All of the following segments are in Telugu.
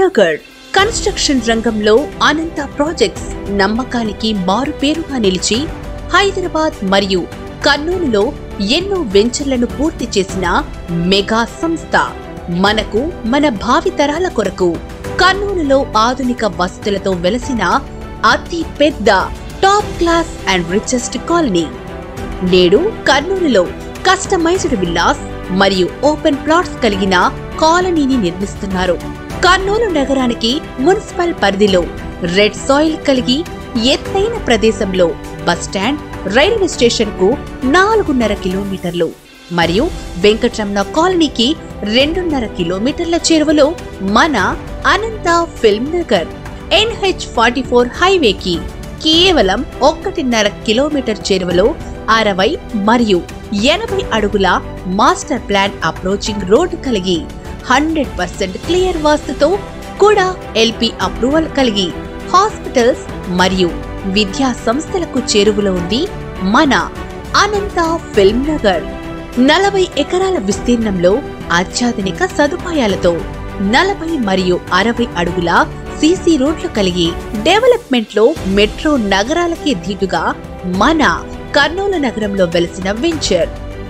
నగర్ కన్స్ట్రక్షన్ రంగంలో అనంత ప్రాజెక్ట్స్ నమ్మకానికి మారుపేరుగా నిలిచి హైదరాబాద్ మరియు కర్నూలులో ఎన్నో వెంచర్లను పూర్తి చేసిన మెగా సంస్థ మనకు మన భావితరాల కొరకు కర్నూలులో ఆధునిక వసతులతో వెలసిన అతి పెద్ద top class and richest colony నేడు కర్నూలులో కస్టమైజ్డ్ విల్లాస్ మరియు ఓపెన్ ప్లాట్స్ కలిగిన కాలనీని నిర్మిస్తున్నారు కర్నూలు నగరానికి మున్సిపల్ పరిధిలో రెడ్ సాయిల్ కలిగి ఎత్తైన ప్రదేశంలో బస్ స్టాండ్ రైల్వే స్టేషన్ కు నాలుగున్నర కిలోమీటర్లు మరియు వెంకటరమణ కాలనీకి రెండున్నర కిలోమీటర్ల చేరువలో మన Anantha film Nagar NH forty four హైవేకి కేవలం ఒక్కటిన్నర కిలోమీటర్ చేరువలో అరవై మరియు ఎనభై అడుగుల మాస్టర్ ప్లాన్ అప్రోచింగ్ రోడ్డు కలిగి హండ్రెడ్ పర్సెంట్ క్లియర్ వాస్తుతో కూడా ఎల్పి అప్రూవల్ కలిగి హాస్పిటల్స్ మరియు విద్యా సంస్థలకు చేరువలో ఉంది మన అనంత ఫిల్మ్ నగర్ నలభై ఎకరాల విస్తీర్ణంలో అత్యాధునిక సదుపాయాలతో నలభై మరియు అరవై అడుగుల సీసీ రోడ్లు కలిగి డెవలప్మెంట్ లో మెట్రో నగరాలకి ధీటుగా మన కర్నూలు నగరంలో వెలిసిన వెంచర్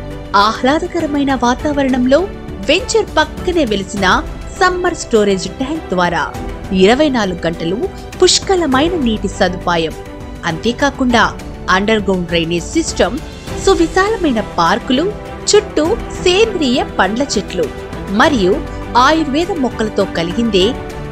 ఆహ్లాదకరమైన వాతావరణంలో వెంచర్ పక్కనే వెలిసిన సమ్మర్ స్టోరేజ్ ట్యాంక్ ద్వారా ఇరవై నాలుగు గంటలు పుష్కలమైన నీటి సదుపాయం అంతేకాకుండా అండర్ గ్రౌండ్ డ్రైనేజ్ సిస్టమ్ సువిశాలమైన పార్కులు చుట్టూ సేంద్రియ పండ్ల చెట్లు మరియు ఆయుర్వేద మొక్కలతో కలిగిందే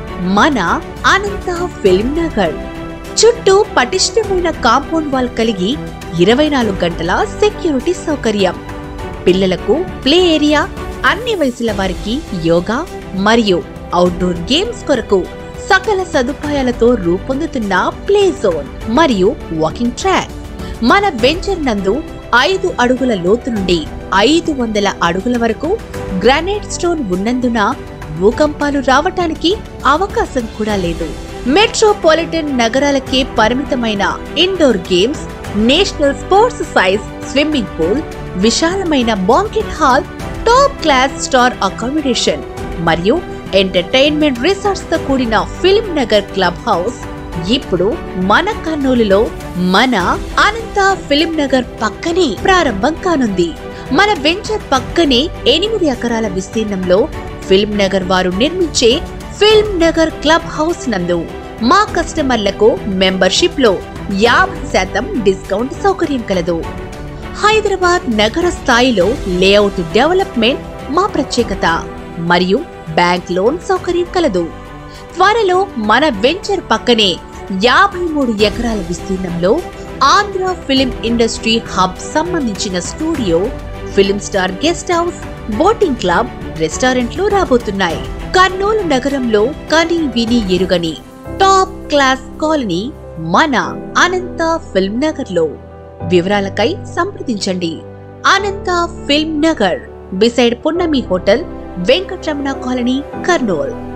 మన అనంత ఫిల్మ్ నగర్ చుట్టూ పటిష్టమైన కాంపౌండ్ వాల్ కలిగి ఇరవై నాలుగు గంటల సెక్యూరిటీ సౌకర్యం పిల్లలకు ప్లే ఏరియా అన్ని వయసుల వారికి యోగా మరియు అవుట్డోర్ గేమ్స్ కొరకు సకల సదుపాయాలతో రూపొందుతున్న ప్లే జోన్ మరియు వాకింగ్ ట్రాక్ మన వెంచర్ నందు ఐదు అడుగుల లోతు నుండి ఐదు వందల అడుగుల వరకు గ్రానైట్ స్టోన్ ఉన్నందున భూకంపాలు రావటానికి అవకాశం కూడా లేదు మెట్రోపాలిటన్ నగరాలకే పరిమితమైన indoor games national sports size swimming pool విశాలమైన banquet hall top class star accommodation మరియు ఎంటర్టైన్మెంట్ రిసార్ట్స్ తో కూడిన ఫిల్మ్ నగర్ క్లబ్ హౌస్ ఇప్పుడు మన కర్నూలులో మన అనంత ఫిల్మ్ నగర్ పక్కనే ప్రారంభం కానుంది మన వెంచర్ పక్కనే ఎనిమిది ఎకరాల విస్తీర్ణంలో ఫిల్మ్ నగర్ వారు నిర్మించే ఫిల్మ్ నగర్ క్లబ్ హౌస్ నందు మా కస్టమర్లకు మెంబర్షిప్ లో యాభై శాతం డిస్కౌంట్ సౌకర్యం కలదు హైదరాబాద్ నగర స్థాయిలో లేఅవుట్ డెవలప్మెంట్ మా ప్రత్యేకత మరియు బ్యాంక్ లోన్ సౌకర్యం కలదు త్వరలో మన వెంచర్ పక్కనే యాభై మూడు ఎకరాల విస్తీర్ణంలో ఆంధ్ర ఫిలిం ఇండస్ట్రీ హబ్ సంబంధించిన studio film star guest house boating club రెస్టారెంట్లు రాబోతున్నాయి కర్నూలు నగరంలో కని విని ఎరుగని టాప్ క్లాస్ కాలనీ మన అనంత ఫిల్మ్ నగర్ లో వివరాలకై సంప్రదించండి Anantha film Nagar beside Punnami hotel Venkatramana colony Kurnool